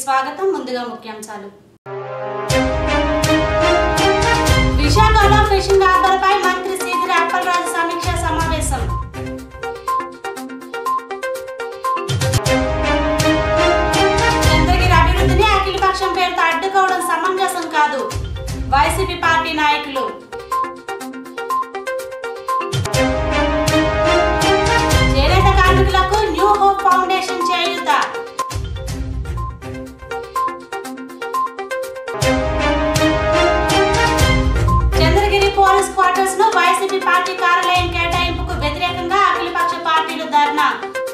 స్వాగతం ముందుగా ముఖ్యాంశాలు విశాఖలో ఫిషింగ్ హార్బర్పై మంత్రి సీదిరి అప్పలరాజు సమీక్ష సమావేశం చంద్రగిరి అభివృద్ధిని అఖిలపక్షం పేరుతో అడ్డుకోవడం సమంజసం కాదు వైసీపీ పార్టీ నాయకులు చేనేత కార్మికులకు న్యూ హోప్ ఫౌండేషన్ చేయూత చంద్రగిరి పోలీస్ క్వార్టర్స్ ను వైసీపీ పార్టీ కార్యాలయం కేటాయింపుకు వ్యతిరేకంగా అఖిలపక్ష పార్టీలు ధర్నా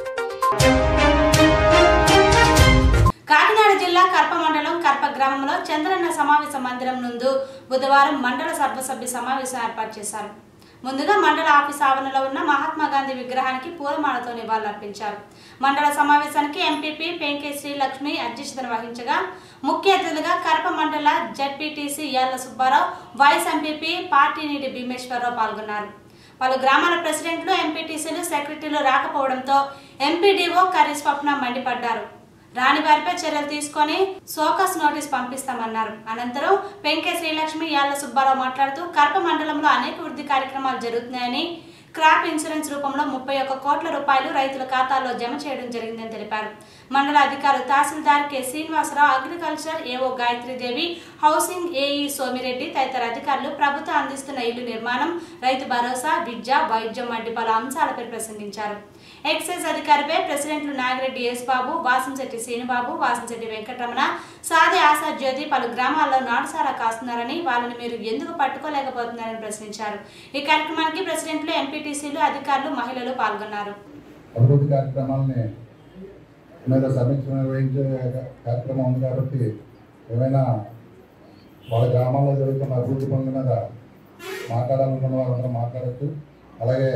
కాకినాడ జిల్లా కర్ప మండలం కర్ప గ్రామంలో చంద్రన్న సమావేశ మందిరం నందు బుధవారం మండల సర్వసభ్య సమావేశం ఏర్పాటు చేశారు ముందుగా మండల ఆఫీస్ ఆవరణలో ఉన్న మహాత్మా గాంధీ విగ్రహానికి పూలమాలతో నివాళులర్పించారు మండల సమావేశానికి ఎంపీపీ పెంకే శ్రీలక్ష్మి అధ్యక్షతన వహించగా ముఖ్య అతిథులుగా కరప మండల ZPTC Yalla Subbarao vice MPP పార్టీనీటి భీమేశ్వరరావు పాల్గొన్నారు పలు గ్రామాల ప్రెసిడెంట్లు ఎంపీటీసీలు సెక్రటరీలు రాకపోవడంతో ఎంపీడీఓ కర్రీ స్వప్న మండిపడ్డారు రాని వారిపై చర్యలు తీసుకొని సోకస్ నోటీస్ పంపిస్తామన్నారు అనంతరం పెంకే శ్రీలక్ష్మి యాళ్ల సుబ్బారావు మాట్లాడుతూ కర్ప మండలంలో అనేక వృద్ధి కార్యక్రమాలు జరుగుతున్నాయని క్రాప్ ఇన్సూరెన్స్ రూపంలో ముప్పై ఒక్క కోట్ల రూపాయలు రైతుల ఖాతాల్లో జమ చేయడం జరిగిందని తెలిపారు మండల అధికారులు తహసీల్దార్ K Srinivasarao agriculture AO Gayatridevi housing AE Somireddy తదితర అధికారులు ప్రభుత్వం అందిస్తున్న ఇల్లు నిర్మాణం రైతు భరోసా విద్య వైద్యం వంటి పలు అంశాలపై ప్రసంగించారు ఎక్సైజ్ అధికారిపై ప్రెసిడెంట్లు నాగిరెడ్డి యేసుబాబు వాసంశెట్టి శ్రీనుబాబు వాసంశెట్టి వెంకటరమణ సాది ఆశా జ్యోతి పలు గ్రామాల్లో నాటుసారా కాస్తున్నారని వాళ్ళని మీరు ఎందుకు పట్టుకోలేకపోతున్నారని ప్రశ్నించారు ఈ కార్యక్రమానికి ప్రెసిడెంట్లు ఎంపీటీసీలు అధికారులు మహిళలు పాల్గొన్నారు అభివృద్ధి కార్యక్రమాలని మీద సమీక్ష నిర్వహించే కార్యక్రమం ఉంది కాబట్టి ఏమైనా వాళ్ళ గ్రామాల్లో జరుగుతున్న అభివృద్ధి పనుల మీద మాట్లాడాలనుకున్న వాళ్ళందరూ మాట్లాడచ్చు అలాగే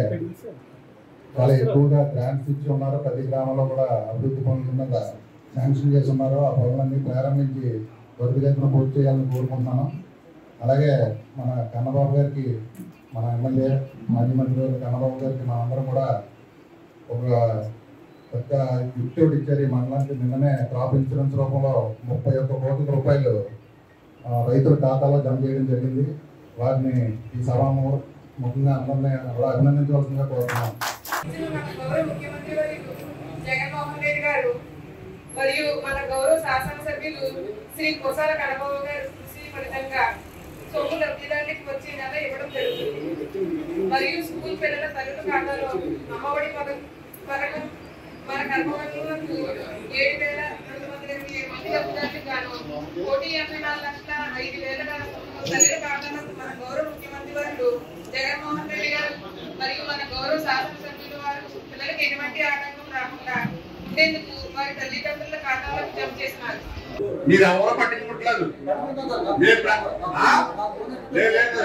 చాలా ఎక్కువగా గ్రాంట్స్ ఇచ్చి ఉన్నారు ప్రతి గ్రామంలో కూడా అభివృద్ధి పనుల మీద శాంక్షన్ చేసి ఉన్నారు ఆ పనులన్నీ ప్రారంభించి త్వరితగతిన పూర్తి చేయాలని కోరుకుంటున్నాను అలాగే మన కన్నబాబు గారికి మన ఎమ్మెల్యే మాజీ మంత్రి గారు కన్నబాబు గారికి మనందరం కూడా ఒక పెద్ద గిఫ్ట్ ఒకటి ఇచ్చారు ఈ మండలానికి నిన్ననే క్రాప్ ఇన్సూరెన్స్ రూపంలో ముప్పై ఒక్క కోట్ల రూపాయలు ఆ, రైతుల ఖాతాలో జమ చేయడం జరిగింది వారిని ఈ సభ ముఖ్యంగా అందరినీ కూడా అభినందించవలసిందిగా కోరుతున్నాం మన గౌరవ ముఖ్యమంత్రి వర్యులు జగన్మోహన్ రెడ్డి గారు మరియు మన గౌరవ శాసనసభ్యులు శ్రీ కొసాల కనబాబు గారు కృషి ఫలితంగా సొమ్ము లబ్ధిదారులకు వచ్చే నెల ఇవ్వడం జరుగుతుంది మరియు స్కూల్ పిల్లల తల్లుల ఖాతాలో అమ్మఒడి పథకం పథకం మన కర్మవరకు ఏడు వేల రెండు వందల ఇరవై ఏడు మంది లబ్ధిదారులకు గాను కోటి ఎనభై నాలుగు లక్షల ఐదు వేల తల్లుల ఖాతాలో మన గౌరవ ముఖ్యమంత్రి వర్యులు జగన్మోహన్ రెడ్డి గారు మరియు మన గౌరవ శాసనసభ్యులు వారు పిల్లలకు ఎటువంటి ఆటంకం రాకుండా ఉండేందుకు వారి తల్లిదండ్రుల ఖాతాలకు జమ చేసినారు మీరు ఎవరో పట్టించుకుంటలేదు మీరు ప్ర- ఆ? లేదు, లేదు.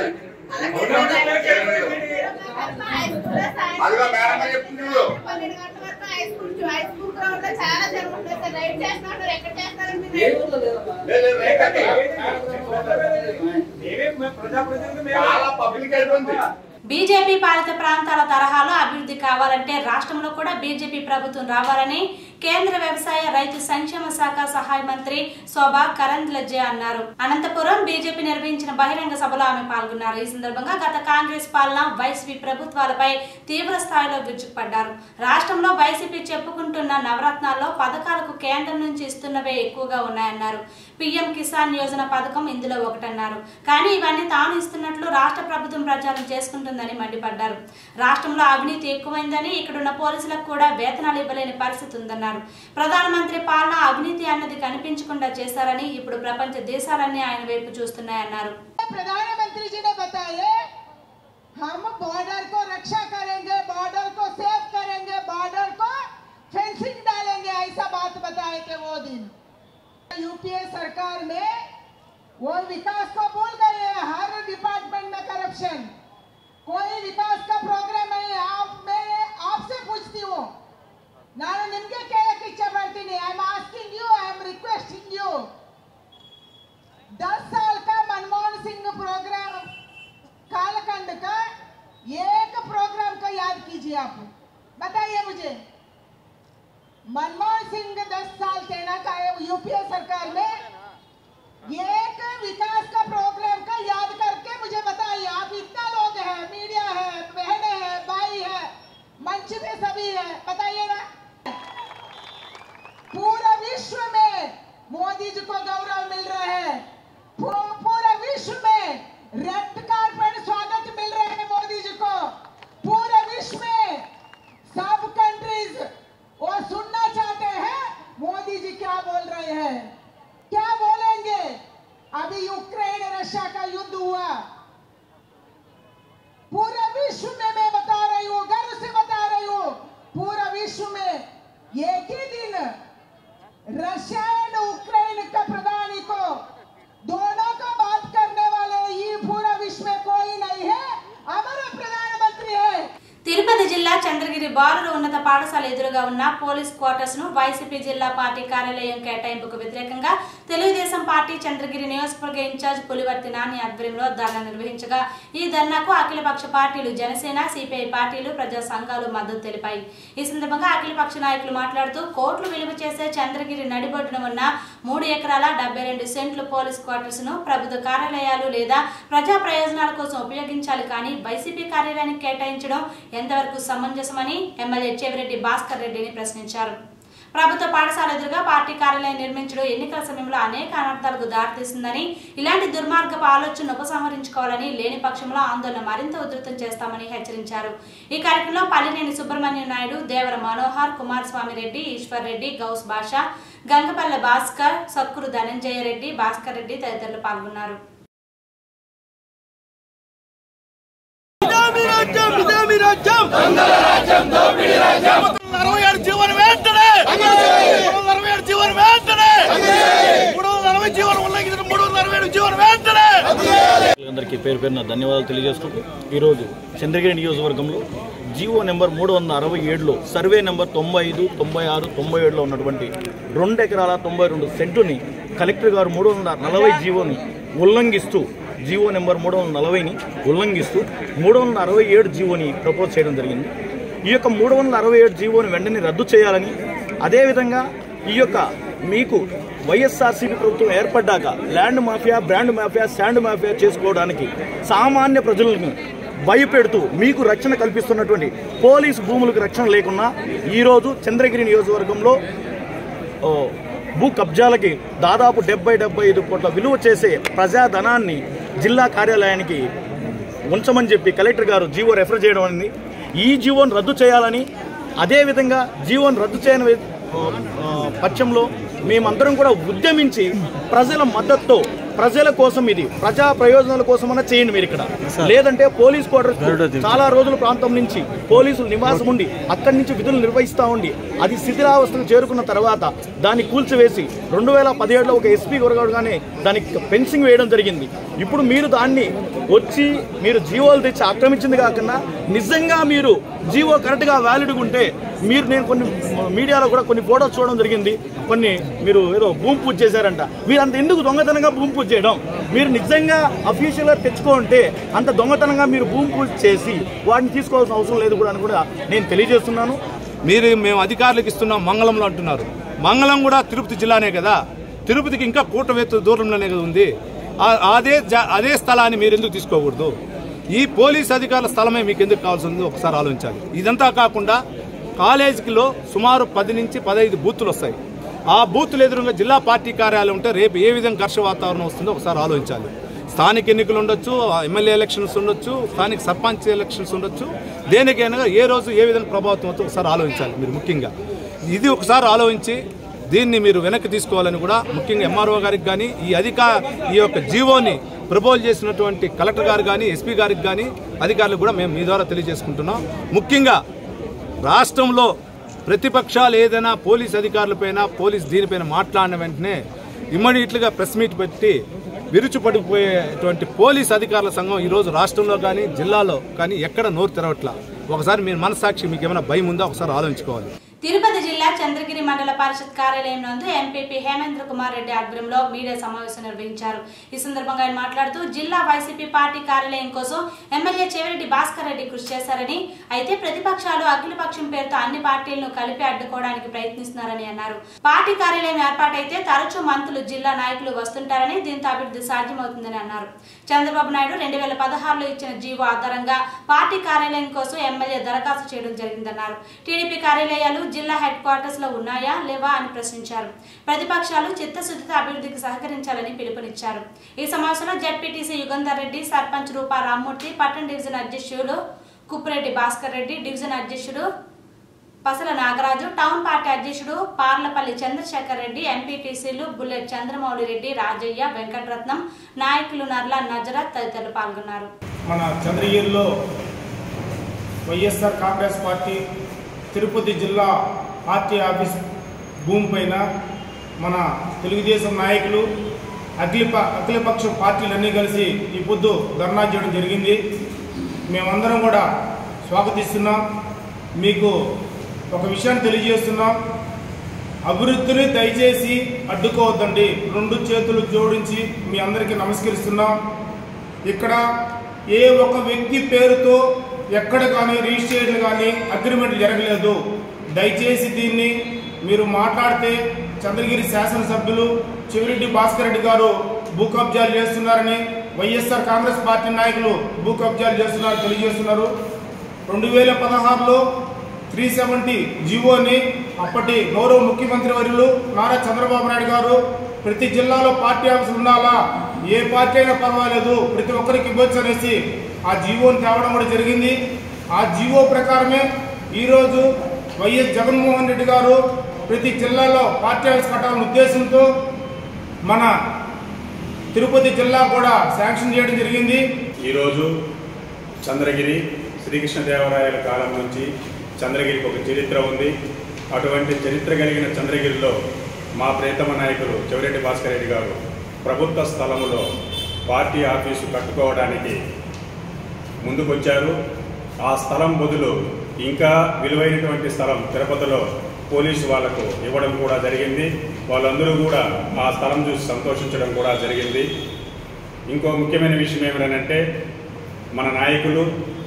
అదిగో మేడం గారు చెప్తుంది చూడు. పన్నెండు గంటల వరకు high school high school ground లో చాలా జరుగుతుంది సార్ రైడ్ చేస్తున్నారు ఎక్కడ చేస్తారండి మీరు లేదు, లేదు, రేఖకి. చాలా పబ్లిక్ అయిపోయింది బీజేపీ పాలిత ప్రాంతాల తరహాలో అభివృద్ధి కావాలంటే రాష్ట్రంలో కూడా బీజేపీ ప్రభుత్వం రావాలని కేంద్ర వ్యవసాయ రైతు సంక్షేమ శాఖ సహాయ మంత్రి శోభా కరంద్లజే అన్నారు అనంతపురం బీజేపీ నిర్వహించిన బహిరంగ సభలో ఆమె పాల్గొన్నారు ఈ సందర్భంగా గత కాంగ్రెస్ పాలన వైసీపీ ప్రభుత్వాలపై తీవ్ర స్థాయిలో విరుచుకుపడ్డారు రాష్ట్రంలో వైసీపీ చెప్పుకుంటున్న నవరత్నాల్లో పథకాలకు కేంద్రం నుంచి ఇస్తున్నవే ఎక్కువగా ఉన్నాయన్నారు పీఎం కిసాన్ యోజన పథకం ఇందులో ఒకటన్నారు కానీ ఇవన్నీ తాను ఇస్తున్నట్లు రాష్ట్ర ప్రభుత్వం ప్రచారం చేసుకుంటుందని మండిపడ్డారు రాష్ట్రంలో అవినీతి ఎక్కువైందని ఇక్కడున్న పోలీసులకు కూడా వేతనాలు ఇవ్వలేని పరిస్థితి ఉందన్నారు ప్రధానమంత్రి పాలన అవినీతి అన్నది కనిపించకుండా చేశారని ఇప్పుడు ప్రపంచ దేశాలన్నీ ఆయన వైపు చూస్తున్నాయన్నారు प्रधानमंत्री जी ने बताए हम बॉर्डर को रक्षा करेंगे बॉर्डर को सेव करेंगे बॉर्डर को फेंसिंग डालेंगे ऐसा बात बताए थे वो दिन यूपीए सरकार में वो विकास को भूल गए हैं। हर डिपार्टमेंट में करप्शन कोई विकास का प्रोग्राम नहीं आप मैं आपसे पूछती हूँ ನಾನು ನಿಮ್ಗೆ ಕೇಳಕ್ಕೆ ಇಚ್ಛೆ ಪಡ್ತೀನಿ I am asking you I am requesting you दस साल का मनमोहन सिंह प्रोग्राम कालखंड का एक प्रोग्राम को याद कीजिए आप बताइए मुझे मनमोहन सिंह दस साल तैनात आए यूपीए सरकार में एक विकास का प्रोग्राम का याद करके मुझे बताइए आप इतना लोग हैं मीडिया है बहने हैं भाई है मंच पे सभी है बताइए ना पूरा विश्व में मोदी जी को गौरव मिल रहा है पू- पूरा विश्व में रेड कार्पेट स्वागत मिल रहा है मोदी जी को पूरे विश्व में सब कंट्रीज वो सुनना चाहते हैं मोदी जी क्या बोल रहे हैं क्या बोलेंगे अभी यूक्रेन रशिया का युद्ध हुआ पूरे विश्व में मैं बता रही हूँ गर्व से बता रही हूँ पूरा विश्व में एक ही दिन रशिया एंड उक्रेन का प्रधानी को दोनों का बात करने वाले ये पूरा विश्व में कोई नहीं है हमारा प्रधानमंत्री है తిరుపతి జిల్లా చంద్రగిరి బాలుర ఉన్నత పాఠశాల ఎదురుగా ఉన్న పోలీస్ క్వార్టర్స్ ను వైసీపీ జిల్లా పార్టీ కార్యాలయం కేటాయింపుకు వ్యతిరేకంగా తెలుగుదేశం పార్టీ చంద్రగిరి నియోజకవర్గ ఇన్ఛార్జ్ పులివర్తి నాని ఆధ్వర్యంలో ధర్నా నిర్వహించగా ఈ ధర్నాకు అఖిలపక్ష పార్టీలు జనసేన సిపిఐ పార్టీలు ప్రజా సంఘాలు మద్దతు తెలిపాయి ఈ సందర్భంగా అఖిలపక్ష నాయకులు మాట్లాడుతూ కోట్లు విలువ చేసే చంద్రగిరి నడిబొడ్డున ఉన్న మూడు ఎకరాల డెబ్బై రెండు సెంట్లు పోలీస్ క్వార్టర్స్ ను ప్రభుత్వ కార్యాలయాలు లేదా ప్రజా ప్రయోజనాల కోసం ఉపయోగించాలి కానీ వైసీపీ కార్యాలయానికి కేటాయించడం ఎంతవరకు సమంజసమని ఎమ్మెల్యే చెవిరెడ్డి భాస్కర్ రెడ్డిని ప్రశ్నించారు ప్రభుత్వ పాఠశాల ఎదురుగా పార్టీ కార్యాలయం నిర్మించడం ఎన్నికల సమయంలో అనేక అనర్థాలకు దారితీస్తుందని ఇలాంటి దుర్మార్గపు ఆలోచనను ఉపసంహరించుకోవాలని లేని పక్షంలో ఆందోళన మరింత ఉధృతం చేస్తామని హెచ్చరించారు ఈ కార్యక్రమంలో పల్లినేని సుబ్రహ్మణ్యం నాయుడు దేవర మనోహర్ కుమారస్వామి రెడ్డి ఈశ్వర్ రెడ్డి గౌస్ బాషా గంగపల్లె భాస్కర్ సక్కురు ధనంజయ రెడ్డి భాస్కర్ రెడ్డి తదితరులు పాల్గొన్నారు ఇదేమి రాజ్యం ఇదేమి రాజ్యం అరవై ఏడు జీవన వెంటనే మూడు వందల అరవై ఏడు జీవన వెంటనే మూడు వందల అరవై జీవన ఉల్లంఘించిన మూడు వందల అరవై ఏడు జీవన వెంటనే అందరికీ పేరు పేరున ధన్యవాదాలు తెలియజేసుకుంటూ ఈరోజు చంద్రగిరి నియోజకవర్గంలో జీవో నెంబర్ మూడు వందల అరవై ఏడులో సర్వే నెంబర్ తొంభై ఐదు తొంభై ఆరు తొంభై ఏడులో ఉన్నటువంటి రెండు ఎకరాల తొంభై రెండు సెంటుని కలెక్టర్ గారు మూడు వందల నలభై జీవోని ఉల్లంఘిస్తూ జీవో నెంబర్ మూడు వందల నలభైని ఉల్లంఘిస్తూ మూడు వందల అరవై ఏడు జీవోని ప్రపోజ్ చేయడం జరిగింది ఈ యొక్క మూడు వందల అరవై ఏడు జీవోని వెంటనే రద్దు చేయాలని అదేవిధంగా ఈ యొక్క మీకు వైఎస్ఆర్సీపీ ప్రభుత్వం ఏర్పడ్డాక land mafia brand mafia sand mafia చేసుకోవడానికి సామాన్య ప్రజలను భయపెడుతూ మీకు రక్షణ కల్పిస్తున్నటువంటి పోలీసు భూములకు రక్షణ లేకున్నా ఈరోజు చంద్రగిరి నియోజకవర్గంలో ఓ, భూ కబ్జాలకి దాదాపు డెబ్బై డెబ్బై ఐదు కోట్ల విలువ చేసే ప్రజాధనాన్ని జిల్లా కార్యాలయానికి ఉంచమని చెప్పి కలెక్టర్ గారు జీవో రెఫర్ చేయడం అనేది ఈ జీవోను రద్దు చేయాలని అదేవిధంగా జీవోను రద్దు చేయని ఆ, ఆ, పక్షంలో మేమందరం కూడా ఉద్యమించి ప్రజల మద్దతుతో ప్రజల కోసం ఇది ప్రజా ప్రయోజనాల కోసమన్నా చేయండి మీరు ఇక్కడ లేదంటే పోలీస్ క్వార్టర్స్ చాలా రోజుల ప్రాంతం నుంచి పోలీసులు నివాసం ఉండి అక్కడి నుంచి విధులు నిర్వహిస్తూ ఉండి అది శిథిలావస్థకు చేరుకున్న తర్వాత దాన్ని కూల్చివేసి రెండు వేల పదిహేడులో ఒక ఎస్పీ కొరగాడుగానే దానికి ఫెన్సింగ్ వేయడం జరిగింది ఇప్పుడు మీరు దాన్ని వచ్చి మీరు జీవోలు తెచ్చి ఆక్రమించింది కాకుండా నిజంగా మీరు జీవో కరెక్ట్గా వ్యాలిడ్గా ఉంటే మీరు నేను కొన్ని మీడియాలో కూడా కొన్ని ఫోటోస్ చూడడం జరిగింది కొన్ని మీరు ఏదో భూమి పూజ చేశారంట మీరు అంత ఎందుకు దొంగతనంగా భూమి పూజ చేయడం మీరు నిజంగా అఫీషియల్గా తెచ్చుకుంటే అంత దొంగతనంగా మీరు భూమి పూజ చేసి వాటిని తీసుకోవాల్సిన అవసరం లేదు కూడా అని కూడా నేను తెలియజేస్తున్నాను మీరు మేము అధికారులకు ఇస్తున్నాం మంగళంలో అంటున్నారు మంగళం కూడా తిరుపతి జిల్లానే కదా తిరుపతికి ఇంకా కూటమెత్తు దూరంలోనే కదా ఉంది ఆ- అదే జా- అదే స్థలాన్ని మీరు ఎందుకు తీసుకోకూడదు ఈ పోలీస్ అధికారుల స్థలమే మీకు ఎందుకు కావాల్సి ఉందో ఒకసారి ఆలోచించాలి ఇదంతా కాకుండా కాలేజీలో సుమారు పది నుంచి పదహైదు బూతులు వస్తాయి ఆ బూతులు ఎదురుగా జిల్లా పార్టీ కార్యాలయం ఉంటే రేపు ఏ విధంగా ఘర్ష వాతావరణం వస్తుందో ఒకసారి ఆలోచించాలి స్థానిక ఎన్నికలు ఉండొచ్చు ఎమ్మెల్యే ఎలక్షన్స్ ఉండొచ్చు స్థానిక సర్పంచ్ ఎలక్షన్స్ ఉండొచ్చు దేనికైనా ఏ రోజు ఏ విధంగా ప్రభావితం అవుతుందో ఒకసారి ఆలోచించాలి మీరు ముఖ్యంగా ఇది ఒకసారి ఆలోచించి దీన్ని మీరు వెనక్కి తీసుకోవాలని కూడా ముఖ్యంగా ఎంఆర్ఓ గారికి కానీ ఈ అధికా ఈ యొక్క జీవోని ప్రపోజ్ చేసినటువంటి కలెక్టర్ గారు కానీ ఎస్పీ గారికి కానీ అధికారులకు కూడా మేము మీ ద్వారా తెలియజేసుకుంటున్నాం ముఖ్యంగా రాష్ట్రంలో ప్రతిపక్షాలు ఏదైనా పోలీస్ అధికారులపైన పోలీస్ దీనిపైన మాట్లాడిన వెంటనే ఇమ్మీడియట్లుగా ప్రెస్ మీట్ పెట్టి విరుచుపడిపోయేటువంటి పోలీస్ అధికారుల సంఘం ఈరోజు రాష్ట్రంలో కానీ జిల్లాలో కానీ ఎక్కడ నోరు తెరవట్లా ఒకసారి మీరు మనసాక్షి మీకు ఏమైనా భయం ఉందా ఒకసారి ఆలోచించుకోవాలి తిరుపతి జిల్లా చంద్రగిరి మండల పరిషత్ కార్యాలయం నందు ఎంపీపీ హేమేంద్ర కుమార్ రెడ్డి ఆధ్వర్యంలో మీడియా సమావేశం నిర్వహించారు ఈ సందర్భంగా ఆయన మాట్లాడుతూ జిల్లా వైసీపీ పార్టీ కార్యాలయం కోసం ఎమ్మెల్యే చెవిరెడ్డి భాస్కర్ రెడ్డి కృషి చేశారని అయితే ప్రతిపక్షాలు అఖిలపక్షం పేరుతో అన్ని పార్టీలను కలిపి అడ్డుకోవడానికి ప్రయత్నిస్తున్నారని అన్నారు పార్టీ కార్యాలయం ఏర్పాటైతే తరచూ మంత్రులు జిల్లా నాయకులు వస్తుంటారని దీంతో అభివృద్ధి సాధ్యమవుతుందని అన్నారు చంద్రబాబు నాయుడు రెండు వేల పదహారులో ఇచ్చిన జీవో ఆధారంగా పార్టీ కార్యాలయం కోసం ఎమ్మెల్యే దరఖాస్తు చేయడం జరిగిందన్నారు టీడీపీ కార్యాలయాలు జిల్లా హెడ్ క్వార్టర్స్ లో ఉన్నాయా లేవా అని ప్రశ్నించారు ప్రతిపక్షాలు చిత్తశుద్ధితో అభివృద్ధికి సహకరించాలని పిలుపునిచ్చారు ఈ సమావేశంలో జడ్పీటీసీ యుగంధర్ రెడ్డి సర్పంచ్ రూపా రామ్మూర్తి పట్టణ డివిజన్ అధ్యక్షులు కుప్పిరెడ్డి భాస్కర్ రెడ్డి డివిజన్ అధ్యక్షుడు పసల నాగరాజు టౌన్ పార్టీ అధ్యక్షుడు పార్లపల్లి చంద్రశేఖర్ రెడ్డి ఎంపీటీసీలు బుల్లెట్ చంద్రమౌళి రెడ్డి రాజయ్య వెంకటరత్నం నాయకులు నర్లా నజరత్ తదితరులు పాల్గొన్నారు మన చంద్రగిరిలో వైఎస్ఆర్ కాంగ్రెస్ పార్టీ తిరుపతి జిల్లా పార్టీ ఆఫీస్ భూమి పైన మన తెలుగుదేశం నాయకులు అఖిలప అఖిలపక్ష పార్టీలన్నీ కలిసి ఈ పొద్దు ధర్నా చేయడం జరిగింది మేమందరం కూడా స్వాగతిస్తున్నాం మీకు ఒక విషయాన్ని తెలియజేస్తున్నాం అభివృద్ధిని దయచేసి అడ్డుకోవద్దండి రెండు చేతులు జోడించి మీ అందరికీ నమస్కరిస్తున్నాం ఇక్కడ ఏ ఒక్క వ్యక్తి పేరుతో ఎక్కడ కానీ రిజిస్ట్రేషన్ కానీ అగ్రిమెంట్ జరగలేదు దయచేసి దీన్ని మీరు మాట్లాడితే చంద్రగిరి శాసనసభ్యులు చెవిరెడ్డి భాస్కర్ రెడ్డి గారు భూ కబ్జాలు చేస్తున్నారని వైఎస్ఆర్ కాంగ్రెస్ పార్టీ నాయకులు భూ కబ్జాలు చేస్తున్నారని తెలియజేస్తున్నారు రెండు వేల పదహారులో త్రీ సెవెంటీ జీవోని అప్పటి గౌరవ ముఖ్యమంత్రి వర్యులు నారా చంద్రబాబు నాయుడు గారు ప్రతి జిల్లాలో పార్టీ ఆఫీసులు ఉండాలా ఏ పార్టీ అయినా పర్వాలేదు ప్రతి ఒక్కరికి ఇవ్వచ్చు అనేసి ఆ జీవోని తేవడం కూడా జరిగింది ఆ జీవో ప్రకారమే ఈరోజు వైఎస్ జగన్మోహన్ రెడ్డి గారు ప్రతి జిల్లాలో పార్టీ ఆఫీస్ కట్టాలనే ఉద్దేశంతో మన తిరుపతి జిల్లా కూడా శాంక్షన్ చేయడం జరిగింది ఈరోజు చంద్రగిరి శ్రీకృష్ణదేవరాయల కాలం నుంచి చంద్రగిరికి ఒక చరిత్ర ఉంది అటువంటి చరిత్ర కలిగిన చంద్రగిరిలో మా ప్రియతమ నాయకులు చెవిరెడ్డి భాస్కర్ రెడ్డి గారు ప్రభుత్వ స్థలములో పార్టీ ఆఫీసు కట్టుకోవడానికి ముందుకొచ్చారు ఆ స్థలం బదులు ఇంకా విలువైనటువంటి స్థలం తిరుపతిలో పోలీసు వాళ్లకు ఇవ్వడం కూడా జరిగింది వాళ్ళందరూ కూడా ఆ స్థలం చూసి సంతోషించడం కూడా జరిగింది ఇంకో ముఖ్యమైన విషయం ఏమిటంటే మన నాయకులు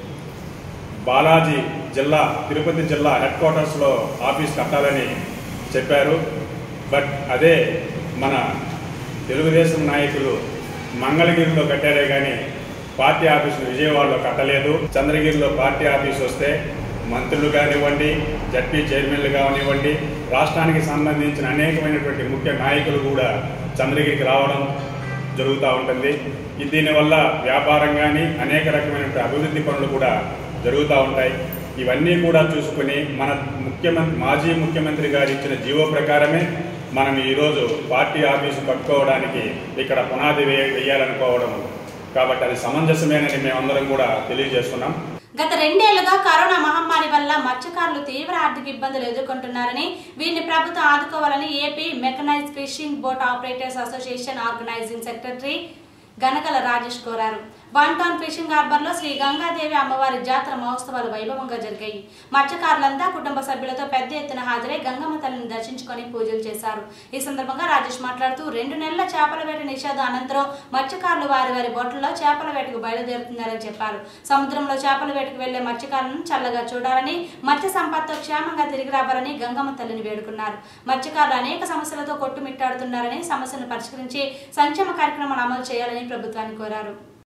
బాలాజీ జిల్లా తిరుపతి జిల్లా హెడ్ క్వార్టర్స్లో ఆఫీస్ కట్టాలని చెప్పారు బట్ అదే మన తెలుగుదేశం నాయకులు మంగళగిరిలో కట్టారే కానీ పార్టీ ఆఫీసును విజయవాడలో కట్టలేదు చంద్రగిరిలో పార్టీ ఆఫీస్ వస్తే మంత్రులు కానివ్వండి జడ్పీ చైర్మన్లు కానివ్వండి రాష్ట్రానికి సంబంధించిన అనేకమైనటువంటి ముఖ్య నాయకులు కూడా చంద్రగిరికి రావడం జరుగుతూ ఉంటుంది ఇది దీనివల్ల వ్యాపారం కానీ అనేక రకమైనటువంటి అభివృద్ధి పనులు కూడా జరుగుతూ ఉంటాయి ఇవన్నీ కూడా చూసుకుని మన ముఖ్యమంత్రి మాజీ ముఖ్యమంత్రి గారు ఇచ్చిన జీవో ప్రకారమే మనం ఈరోజు పార్టీ ఆఫీసు కట్టుకోవడానికి ఇక్కడ పునాది వే వేయాలనుకోవడం కాబట్టి అది సమంజసమేనని మేమందరం కూడా తెలియజేస్తున్నాం గత రెండేళ్లుగా కరోనా మహమ్మారి వల్ల మత్స్యకారులు తీవ్ర ఆర్థిక ఇబ్బందులు ఎదుర్కొంటున్నారని వీరిని ప్రభుత్వం ఆదుకోవాలని AP mechanize fishing boat operators association organizing secretary Ganakala Rajesh కోరారు వన్ టౌన్ ఫిషింగ్ హార్బర్ లో శ్రీ గంగాదేవి అమ్మవారి జాతర మహోత్సవాలు వైభవంగా జరిగాయి మత్స్యకారులంతా కుటుంబ సభ్యులతో పెద్ద ఎత్తున హాజరై గంగమ్మ తల్లిని దర్శించుకొని పూజలు చేశారు ఈ సందర్భంగా రాజేష్ మాట్లాడుతూ రెండు నెలల చేపల వేట నిషేధం అనంతరం మత్స్యకారులు వారి వారి బోట్లలో చేపల వేటకు బయలుదేరుతున్నారని చెప్పారు సముద్రంలో చేపల వేటకు వెళ్లే మత్స్యకారులను చల్లగా చూడాలని మత్స్య సంపదతో క్షేమంగా తిరిగి రావాలని గంగమ్మ తల్లిని వేడుకున్నారు మత్స్యకారులు అనేక సమస్యలతో కొట్టుమిట్టాడుతున్నారని సమస్యలను పరిష్కరించి సంక్షేమ కార్యక్రమాలు అమలు చేయాలని ప్రభుత్వాన్ని కోరారు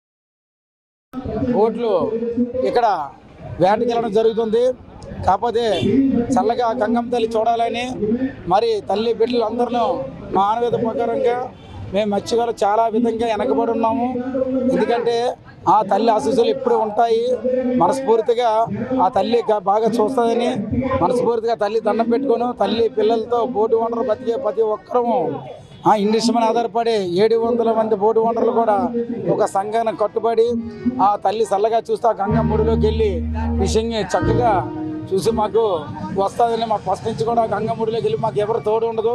బోట్లు ఇక్కడ వేటకి వెళ్ళడం జరుగుతుంది కాకపోతే చల్లగా గంగం తల్లి చూడాలని మరి తల్లి బిడ్డలు అందరూ మా ఆనవేద ప్రకారంగా మేము మత్స్యకారులు చాలా విధంగా వెనకబడి ఉన్నాము ఎందుకంటే ఆ తల్లి ఆశీస్సులు ఎప్పుడు ఉంటాయి మనస్ఫూర్తిగా ఆ తల్లి గ- బాగా చూస్తుందని మనస్ఫూర్తిగా తల్లి దండం పెట్టుకొని తల్లి పిల్లలతో బోటు వండరు బతికే ప్రతి ఒక్కరము ఆ ఇంగ్లీష్ మీద ఆధారపడి ఏడు వందల మంది బోటు ఓనర్లు కూడా ఒక సంఘాన్ని కట్టుబడి ఆ తల్లి చల్లగా చూస్తే ఆ గంగమ్మడిలోకి వెళ్ళి ఫిషింగ్ చక్కగా చూసి మాకు వస్తుందని మాకు ఫస్ట్ నుంచి కూడా గంగమ్మడిలోకి వెళ్ళి మాకు ఎవరు తోడు ఉండదు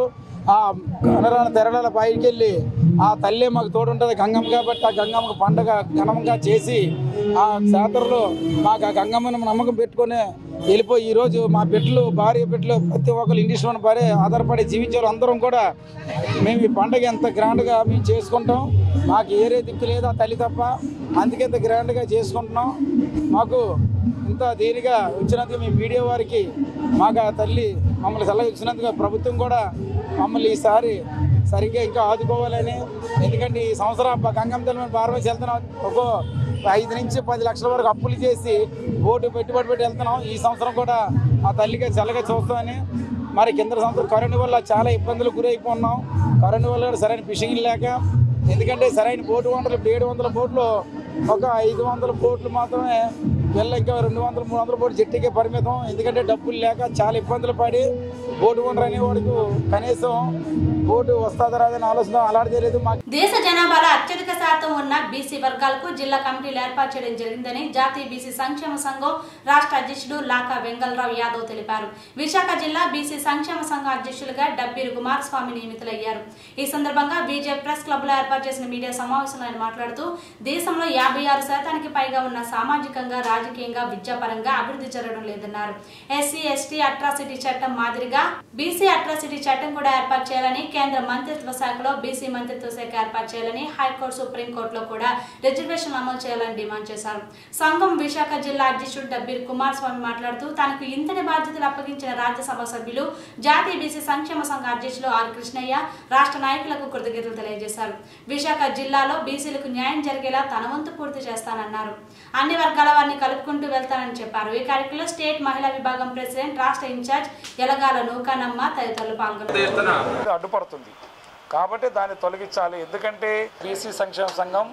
ఆ కనరాని తెరల పైకి వెళ్ళి ఆ తల్లి మాకు తోడుంటుంది గంగమ్మ కాబట్టి ఆ గంగమ్మకు పండగ ఘనంగా చేసి ఆ జాతరలో మాకు ఆ గంగమ్మను నమ్మకం పెట్టుకొని వెళ్ళిపోయి ఈరోజు మా బిడ్డలు భార్య బిడ్డలు ప్రతి ఒక్కరు ఇంగ్లీష్ మన భార్య ఆధారపడి జీవించారు అందరం కూడా మేము ఈ పండగ ఎంత గ్రాండ్గా మేము చేసుకుంటాం మాకు ఏరే దిక్కు లేదు ఆ తల్లి తప్ప అందుకే ఇంత గ్రాండ్గా చేసుకుంటున్నాం మాకు ఇంత దీనిగా వచ్చినందుకు మీ మీడియా వారికి మాకు ఆ తల్లి మమ్మల్ని సలహా ఇచ్చినందుకు ప్రభుత్వం కూడా మమ్మల్ని ఈసారి సరిగ్గా ఇంకా ఆదుకోవాలని ఎందుకంటే ఈ సంవత్సరం గంగమ్మ తల్లి మేము పార్వతి వెళ్తున్నాం ఒక్కో ఐదు నుంచి పది లక్షల వరకు అప్పులు చేసి ఓటు పెట్టుబడి పెట్టి వెళ్తున్నాం ఈ సంవత్సరం కూడా ఆ తల్లికి చల్లగా చూస్తామని మరి కింద సంవత్సరం కరోనా వల్ల చాలా ఇబ్బందులు గురైపోన్నాం కరోనా వల్ల కూడా సరైన ఫిషింగ్ లేక ఎందుకంటే సరైన బోటు వంటలు ఇప్పుడు ఏడు వందల బోట్లు ఒక ఐదు వందల బోట్లు మాత్రమే వెళ్ళ ఇంకా రెండు వందల మూడు వందల బోట్లు జట్టుకే పరిమితం ఎందుకంటే డబ్బులు లేక చాలా ఇబ్బందులు పడి బోటు వండరు అనేవాడికి కనీసం బోటు వస్తుందా రాదని ఆలోచన అలాంటిదే లేదు మాకు దేశ జనాభాలో అత్యధిక శాతం ఉన్న బీసీ వర్గాలకు జిల్లా కమిటీలు ఏర్పాటు చేయడం జరిగిందని జాతీయ బీసీ సంక్షేమ సంఘం రాష్ట్ర అధ్యక్షుడు లాకా వెంగళరావు యాదవ్ తెలిపారు విశాఖ జిల్లా బీసీ సంక్షేమ సంఘం అధ్యక్షులుగా డబ్బీరు కుమారస్వామి నియమితులయ్యారు ఈ సందర్భంగా బీజేపీ ప్రెస్ క్లబ్ లో ఏర్పాటు చేసిన మీడియా సమావేశంలో ఆయన మాట్లాడుతూ దేశంలో యాభై ఆరు శాతానికి పైగా ఉన్న సామాజికంగా రాజకీయంగా విద్యాపరంగా అభివృద్ధి జరగడం లేదన్నారు ఎస్సీ ఎస్టీ అట్రాసిటీ చట్టం మాదిరిగా బీసీ అట్రాసిటీ చట్టం కూడా ఏర్పాటు చేయాలని కేంద్ర మంత్రిత్వ శాఖలో బీసీ మంత్రిత్వ శాఖ ఏర్పాటు చేయాలని హైకోర్టు సుప్రీంకోర్టులో కూడా రిజర్వేషన్ అమలు చేయాలని డిమాండ్ చేశారు సంఘం విశాఖ జిల్లా అధ్యక్షుడు డబ్బీర్ కుమారస్వామి మాట్లాడుతూ తనకు ఇంతటి బాధ్యతలు అప్పగించిన రాజ్యసభ సభ్యులు జాతీయ బీసీ సంక్షేమ సంఘ అధ్యక్షులు ఆర్ కృష్ణయ్య రాష్ట్ర నాయకులకు కృతజ్ఞతలు తెలియజేశారు విశాఖ జిల్లాలో బీసీలకు న్యాయం జరిగేలా తన వంతు పూర్తి చేస్తానన్నారు అన్ని వర్గాల వారిని కలుపుకుంటూ వెళ్తానని చెప్పారు ఈ కార్యక్రమంలో స్టేట్ మహిళా విభాగం ప్రెసిడెంట్ రాష్ట్ర ఇన్ఛార్జ్ ఎలగాల నూకానమ్మ తదితరులు పాల్గొన్నారు అడ్డుపడుతుంది కాబట్టి దాన్ని తొలగించాలి ఎందుకంటే బీసీ సంక్షేమ సంఘం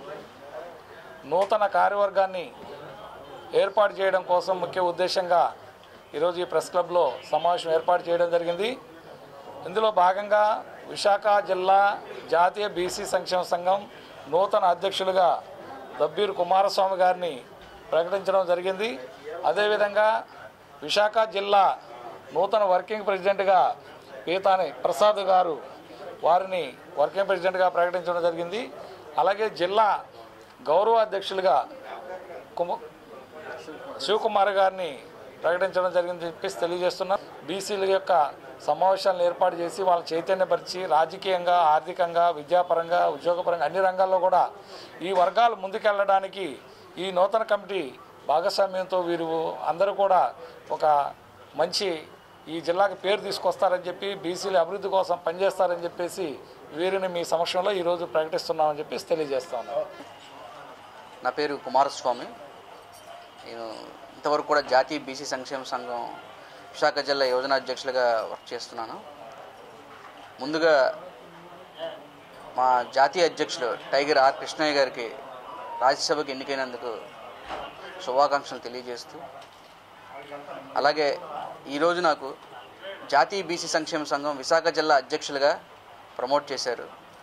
నూతన కార్యవర్గాన్ని ఏర్పాటు చేయడం కోసం ముఖ్య ఉద్దేశంగా ఈరోజు ఈ ప్రెస్ క్లబ్లో సమావేశం ఏర్పాటు చేయడం జరిగింది ఇందులో భాగంగా విశాఖ జిల్లా జాతీయ బీసీ సంక్షేమ సంఘం నూతన అధ్యక్షులుగా దబ్బీరు కుమారస్వామి గారిని ప్రకటించడం జరిగింది అదేవిధంగా విశాఖ జిల్లా నూతన వర్కింగ్ ప్రెసిడెంట్గా పీతాని ప్రసాద్ గారు వారిని వర్కింగ్ ప్రెసిడెంట్గా ప్రకటించడం జరిగింది అలాగే జిల్లా గౌరవ అధ్యక్షులుగా కుమ శివకుమార్ గారిని ప్రకటించడం జరిగిందని చెప్పేసి తెలియజేస్తున్నాం బీసీల యొక్క సమావేశాలను ఏర్పాటు చేసి వాళ్ళ చైతన్యపరిచి రాజకీయంగా ఆర్థికంగా విద్యాపరంగా ఉద్యోగపరంగా అన్ని రంగాల్లో కూడా ఈ వర్గాలు ముందుకెళ్ళడానికి ఈ నూతన కమిటీ భాగస్వామ్యంతో వీరు అందరూ కూడా ఒక మంచి ఈ జిల్లాకి పేరు తీసుకొస్తారని చెప్పి బీసీల అభివృద్ధి కోసం పనిచేస్తారని చెప్పేసి వీరిని మీ సమక్షంలో ఈరోజు ప్రకటిస్తున్నామని చెప్పేసి తెలియజేస్తాను నా పేరు కుమారస్వామి నేను ఇంతవరకు కూడా జాతీయ బీసీ సంక్షేమ సంఘం విశాఖ జిల్లా యోజన అధ్యక్షులుగా వర్క్ చేస్తున్నాను ముందుగా మా జాతీయ అధ్యక్షులు టైగర్ ఆర్ కృష్ణయ్య గారికి రాజ్యసభకు ఎన్నికైనందుకు శుభాకాంక్షలు తెలియజేస్తూ అలాగే ఈరోజు నాకు జాతీయ బీసీ సంక్షేమ సంఘం విశాఖ జిల్లా అధ్యక్షులుగా ప్రమోట్ చేశారు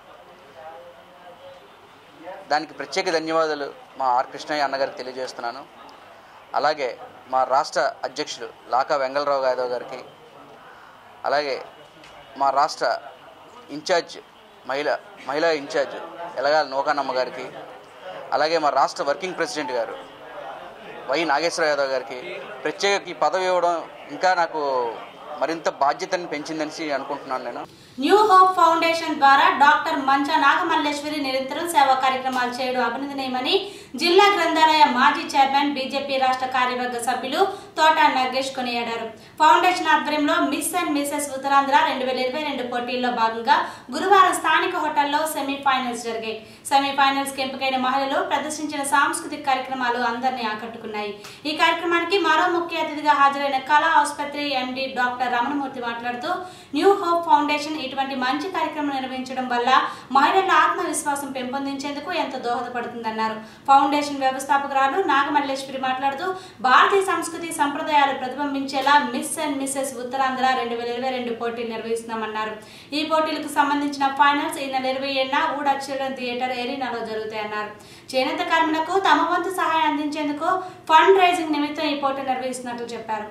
దానికి ప్రత్యేక ధన్యవాదాలు మా ఆర్ కృష్ణయ్య అన్నగారికి తెలియజేస్తున్నాను అలాగే మా రాష్ట్ర అధ్యక్షులు లాకా వెంగళరావు యాదవ్ గారికి అలాగే మా రాష్ట్ర ఇన్ఛార్జ్ మహిళ మహిళా ఇన్ఛార్జ్ ఎలగాల నూకానమ్మ గారికి అలాగే మా రాష్ట్ర వర్కింగ్ ప్రెసిడెంట్ గారు వై నాగేశ్వర యాదవ్ గారికి ప్రత్యేక ఈ పదవి ఇవ్వడం ఇంకా నాకు మరింత బాధ్యతను పెంచిందని అనుకుంటున్నాను నేను న్యూ హోప్ ఫౌండేషన్ ద్వారా డాక్టర్ మంచ నాగమల్లేశ్వరి నిరంతరం సేవా కార్యక్రమాలు చేయడం అభినందనీయమని జిల్లా గ్రంథాలయ మాజీ చైర్మన్ బీజేపీ రాష్ట్ర కార్యవర్గ సభ్యులు తోట నగేష్ కొనియాడారు ఫౌండేషన్ ఆధ్వర్యంలో మిస్ అండ్ మిసెస్ ఉత్తరాంధ్ర రెండు వేల ఇరవై రెండు పోటీల్లో భాగంగా గురువారం స్థానిక హోటల్లో సెమీఫైనల్స్ జరిగాయి సెమీఫైనల్స్ కి ఎంపికైన మహిళలు ప్రదర్శించిన సాంస్కృతిక కార్యక్రమాలు అందరినీ ఆకట్టుకున్నాయి ఈ కార్యక్రమానికి మరో ముఖ్య అతిథిగా హాజరైన కళా ఆసుపత్రి ఎండి డాక్టర్ రమణమూర్తి మాట్లాడుతూ న్యూ హోప్ ఫౌండేషన్ ఇటువంటి మంచి కార్యక్రమం నిర్వహించడం వల్ల మహిళల ఆత్మవిశ్వాసం పెంపొందించేందుకు ఎంతో దోహదపడుతుందన్నారు ఫౌండేషన్ వ్యవస్థాపకురాలు నాగమల్లేశ్వరి మాట్లాడుతూ భారతీయ సంస్కృతి సంప్రదాయాలు ప్రతిబింబించేలా మిస్ అండ్ మిసెస్ ఉత్తరాంధ్ర రెండు వేల ఇరవై రెండు పోటీలు నిర్వహిస్తున్నామన్నారు ఈ పోటీలకు సంబంధించిన ఫైనల్స్ ఈ నెల ఇరవై ఏడున ఊడా చిల్డ్రన్ థియేటర్ ఎరీనాలో జరుగుతాయన్నారు చేనేత కార్మికులకు తమ వంతు సహాయం అందించేందుకు ఫండ్ రైజింగ్ నిమిత్తం ఈ పోటీ నిర్వహిస్తున్నట్లు చెప్పారు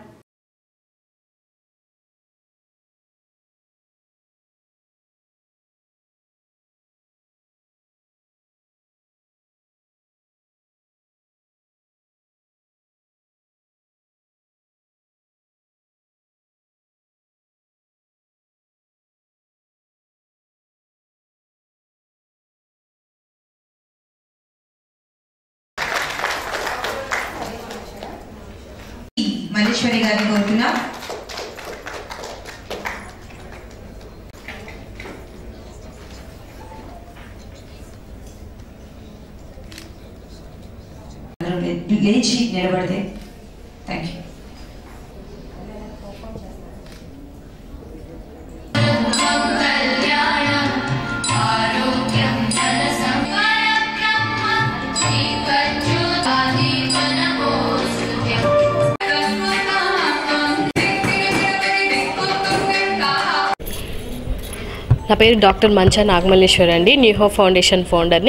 మల్లీశ్వరి గారిని కోరుతున్నాం అందరూ లే- లేచి నిలబడితే థ్యాంక్ యూ నా పేరు డాక్టర్ మంచా నాగమల్లేశ్వర్ అండి న్యూ హోప్ ఫౌండేషన్ ఫౌండర్ని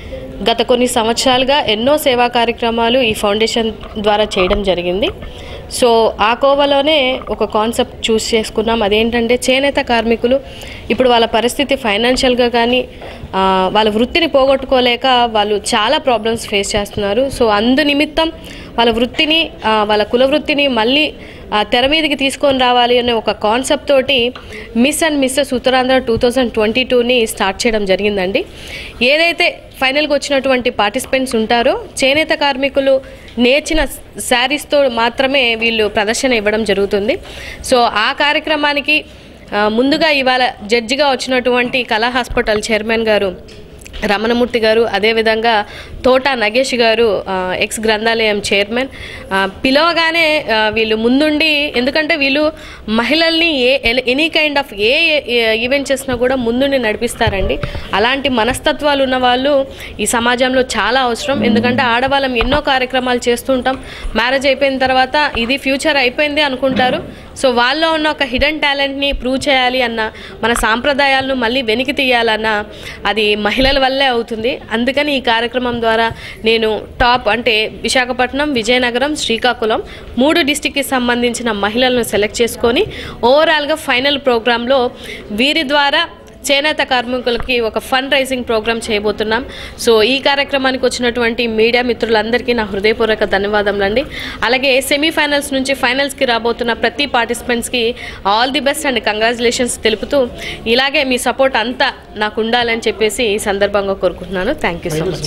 గత కొన్ని సంవత్సరాలుగా ఎన్నో సేవా కార్యక్రమాలు ఈ ఫౌండేషన్ ద్వారా చేయడం జరిగింది సో ఆ కోవలోనే ఒక కాన్సెప్ట్ చూస్ చేసుకున్నాం అదేంటంటే చేనేత కార్మికులు ఇప్పుడు వాళ్ళ పరిస్థితి ఫైనాన్షియల్గా కానీ ఆ, వాళ్ళ వృత్తిని పోగొట్టుకోలేక వాళ్ళు చాలా ప్రాబ్లమ్స్ ఫేస్ చేస్తున్నారు సో అందు నిమిత్తం వాళ్ళ వృత్తిని ఆ, వాళ్ళ కుల వృత్తిని మళ్ళీ ఆ, తెర మీదకి తీసుకొని రావాలి అనే ఒక కాన్సెప్ట్ తోటి miss and mrs Uttarandhra two thousand twenty టూని స్టార్ట్ చేయడం జరిగిందండి ఏదైతే ఫైనల్గా వచ్చినటువంటి పార్టిసిపెంట్స్ ఉంటారో చేనేత కార్మికులు నేర్చిన శారీస్తో మాత్రమే వీళ్ళు ప్రదర్శన ఇవ్వడం జరుగుతుంది సో ఆ కార్యక్రమానికి ఆ, ముందుగా ఇవాళ జడ్జిగా వచ్చినటువంటి కళా హాస్పిటల్ చైర్మన్ గారు రమణమూర్తి గారు అదేవిధంగా తోట నగేష్ గారు ఆ, ఎక్స్ గ్రంథాలయం చైర్మన్ ఆ, పిలవగానే ఆ, వీళ్ళు ముందుండి ఎందుకంటే వీళ్ళు మహిళల్ని a any kind of a event చేసినా కూడా ముందుండి నడిపిస్తారండి అలాంటి మనస్తత్వాలు ఉన్న వాళ్ళు ఈ సమాజంలో చాలా అవసరం ఎందుకంటే ఆడవాళ్ళం ఎన్నో కార్యక్రమాలు చేస్తుంటాం మ్యారేజ్ అయిపోయిన తర్వాత ఇది ఫ్యూచర్ అయిపోయింది అనుకుంటారు సో వాళ్ళలో ఉన్న ఒక హిడెన్ టాలెంట్ని ప్రూవ్ చేయాలి అన్న మన సాంప్రదాయాలను మళ్ళీ వెనికి తీయాలన్న అది మహిళల వల్లే అవుతుంది అందుకని ఈ కార్యక్రమం ద్వారా నేను టాప్ అంటే విశాఖపట్నం విజయనగరం శ్రీకాకుళం మూడు డిస్టిక్కి సంబంధించిన మహిళలను సెలెక్ట్ చేసుకొని ఓవరాల్గా ఫైనల్ ప్రోగ్రాంలో వీరి ద్వారా చేనేత కార్మికులకి ఒక ఫండ్ రైజింగ్ ప్రోగ్రామ్ చేయబోతున్నాం సో ఈ కార్యక్రమానికి వచ్చినటువంటి మీడియా మిత్రులందరికీ నా హృదయపూర్వక ధన్యవాదములు అండి అలాగే సెమీఫైనల్స్ నుంచి ఫైనల్స్కి రాబోతున్న ప్రతి పార్టిసిపెంట్స్కి all the best and congratulations తెలుపుతూ ఇలాగే మీ సపోర్ట్ అంతా నాకు ఉండాలని చెప్పేసి ఈ సందర్భంగా కోరుకుంటున్నాను thank you so much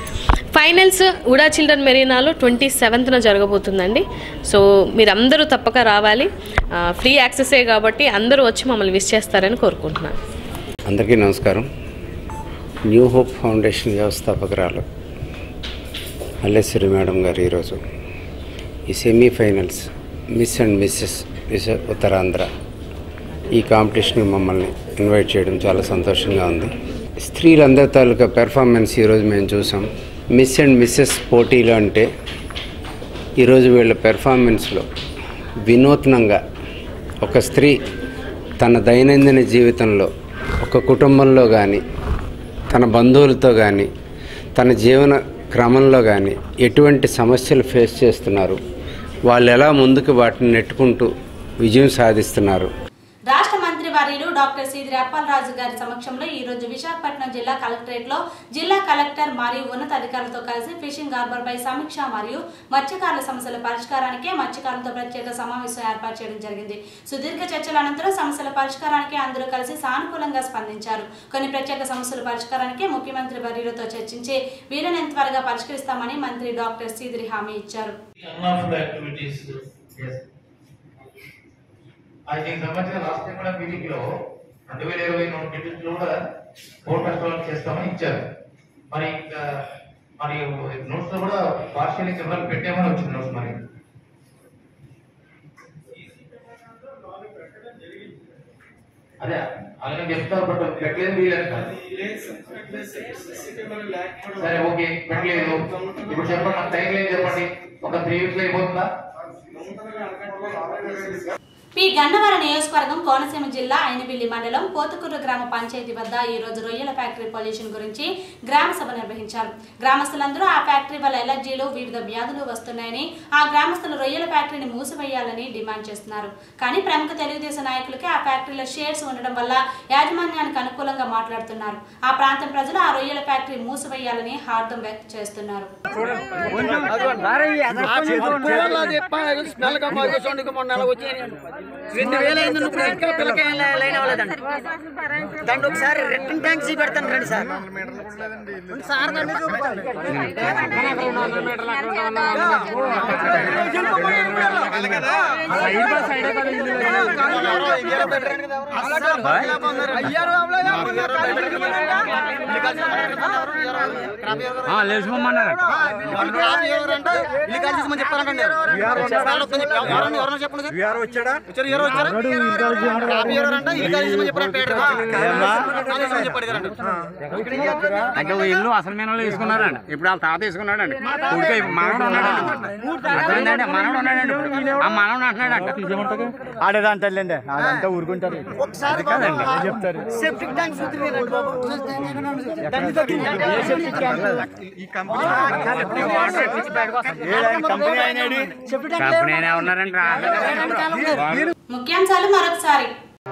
finals ఉడా చిల్డ్రన్ మెరీనాలో ట్వంటీ సెవెంత్న జరగబోతుందండి సో మీరందరూ తప్పక రావాలి ఫ్రీ యాక్సెసే కాబట్టి అందరూ వచ్చి మమ్మల్ని విష్ చేస్తారని కోరుకుంటున్నాను అందరికీ నమస్కారం న్యూ హోప్ ఫౌండేషన్ వ్యవస్థాపకురాలు మల్లేశ్వరి మేడం గారు ఈరోజు ఈ semifinals miss and mrs miss Uttarandhra ఈ కాంపిటీషన్కి మమ్మల్ని ఇన్వైట్ చేయడం చాలా సంతోషంగా ఉంది స్త్రీలందరి తాలూకా పెర్ఫార్మెన్స్ ఈరోజు మేము చూసాం మిస్ అండ్ మిస్సెస్ పోటీలు అంటే ఈరోజు వీళ్ళ పెర్ఫార్మెన్స్లో వినూత్నంగా ఒక స్త్రీ తన దైనందిన జీవితంలో ఒక కుటుంబంలో కానీ తన బంధువులతో కానీ తన జీవన క్రమంలో కానీ ఎటువంటి సమస్యలు ఫేస్ చేస్తున్నారు వాళ్ళు ఎలా ముందుకు వాటిని నెట్టుకుంటూ విజయం సాధిస్తున్నారు రాష్ట్ర మంత్రి వర్యులు డాక్టర్ సీదిరి అప్పలరాజు గారి సమక్షంలో ఈ రోజు విశాఖపట్నం జిల్లా కలెక్టరేట్ లో జిల్లా కలెక్టర్ మరియు ఉన్నతాధికారులతో కలిసి ఫిషింగ్ హార్బర్ పై సమీక్ష మరియు మత్స్యకారుల సమస్యల పరిష్కారానికి మత్స్యకారులతో ప్రత్యేక సమావేశం ఏర్పాటు చేయడం జరిగింది సుదీర్ఘ చర్చల అనంతరం సమస్యల పరిష్కారానికి అందరూ కలిసి సానుకూలంగా స్పందించారు కొన్ని ప్రత్యేక సమస్యల పరిష్కారానికి ముఖ్యమంత్రి వర్యులతో చర్చించి వీలైనంత త్వరగా పరిష్కరిస్తామని మంత్రి డాక్టర్ సీదిరి హామీ ఇచ్చారు unlawful activities. Yes. ఆ దీనికి సంబంధించిన రాష్ట్రం కూడా మీటింగ్ లో రెండు వేల ఇరవై నోటిఫికేషన్ లో కూడా బోర్డు కస్టమర్ చేస్తామని ఇచ్చారు మరి ఇంకా మరి నోట్స్ లో కూడా పార్షియల్ కింద పెట్టామని వచ్చింది నోట్స్ మరి అదే అలాగే చెప్తారు బట్ పెట్టలేదు వీళ్ళంటారు సరే ఓకే పెట్టలేదు ఇప్పుడు చెప్పండి నాకు టైం లేదు చెప్పండి ఒక త్రీ వీక్స్ లో అయిపోతుందా పి గన్నవరం నియోజకవర్గం కోనసీమ జిల్లా అయినబిల్లి మండలం పోతుకూరు గ్రామ పంచాయతీ వద్ద ఈ రోజు రొయ్యల ఫ్యాక్టరీ పొల్యూషన్ గురించి గ్రామ సభ నిర్వహించారు గ్రామస్తులందరూ ఆ ఫ్యాక్టరీ వల్ల ఎలర్జీలు వివిధ వ్యాధులు వస్తున్నాయని ఆ గ్రామస్తులు రొయ్యల ఫ్యాక్టరీని మూసివేయాలని డిమాండ్ చేస్తున్నారు కానీ ప్రముఖ తెలుగుదేశం నాయకులకి ఆ ఫ్యాక్టరీలో షేర్స్ ఉండడం వల్ల యాజమాన్యానికి అనుకూలంగా మాట్లాడుతున్నారు ఆ ప్రాంతం ప్రజలు ఆ రొయ్యల ఫ్యాక్టరీ మూసివేయాలని హార్దం వ్యక్తం చేస్తున్నారు స్మెల్ గా మొన్న వచ్చాయి రెండు వేలు అయింది ఇప్పుడు ఇంకా పిల్లకి ఏం లై- లైన్ అవ్వలేదండి దాంట్లో ఒకసారి రిటర్న్ ట్యాంక్స్ పెడతాను రండి సార్ సార్ నన్ను చూపించండి. వచ్చాడా అంటే ఇల్లు అసలు మీద తీసుకున్నారండి ఇప్పుడు వాళ్ళ తాత తీసుకున్నాడండి ఉడికే మనవడు ఉన్నాడండి అర్థమైందండి మనవడు ఉన్నాడండి ఇప్పుడు. ఆ మనవడు అంటున్నాడంట ఆడేదంటే అదంతా ఊరుకుంటారు ఒకసారి కాదండి బాబు, చెప్తారు సెప్టిక్ ట్యాంక్ చూద్దురు బాబు. దాన్ని ఏ సెప్టిక్ ట్యాంక్? ఈ కంపెనీ కంపెనీ అయినాడు కంపెనీ అయినా ఉన్నారండి రాలేదు ముఖ్యాంశాలు మరొకసారి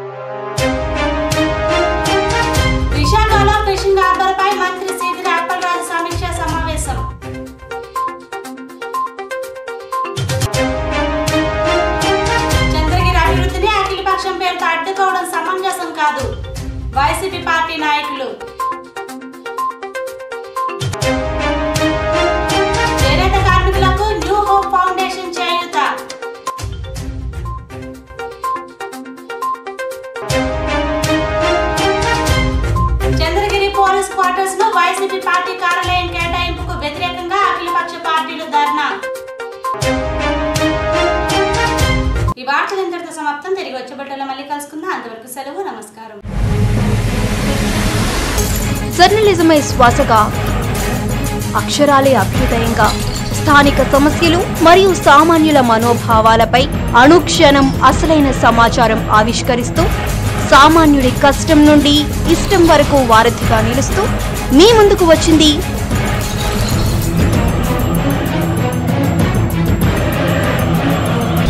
విశాఖలో ఫిషింగ్ హార్బర్ పై మంత్రి సీదిరి అప్పలరాజు సమీక్ష సమావేశం చంద్రగిరి అభివృద్ధిని అఖిలపక్షం పేరుతో అడ్డుకోవడం సమంజసం కాదు వైసీపీ పార్టీ నాయకులు చేనేత కార్మికులకు న్యూ హోప్ ఫౌండేషన్ చేయూత చంద్రగిరి పోలీస్ క్వార్టర్స్ లో వైసీపీ పార్టీ కార్యాలయం కేటాయింపుకు వ్యతిరేకంగా అఖిలపక్ష పార్టీలు ధర్నా ఈ వార్తలు ఇంతటితో సమాప్తం తిరిగి వచ్చే బట్టలో మళ్ళీ కలుసుకుందాం అంతవరకు సెలవు నమస్కారం జర్నలిజమే శ్వాసగా అక్షరాలే అభ్యుదయంగా స్థానిక సమస్యలు మరియు సామాన్యుల మనోభావాలపై అనుక్షణం అసలైన సమాచారం ఆవిష్కరిస్తూ సామాన్యుడి కష్టం నుండి ఇష్టం వరకు వారధిగా నిలుస్తూ మీ ముందుకు వచ్చింది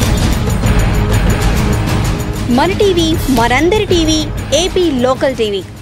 మన టీవీ మనందరి టీవీ ఏపీ లోకల్ టీవీ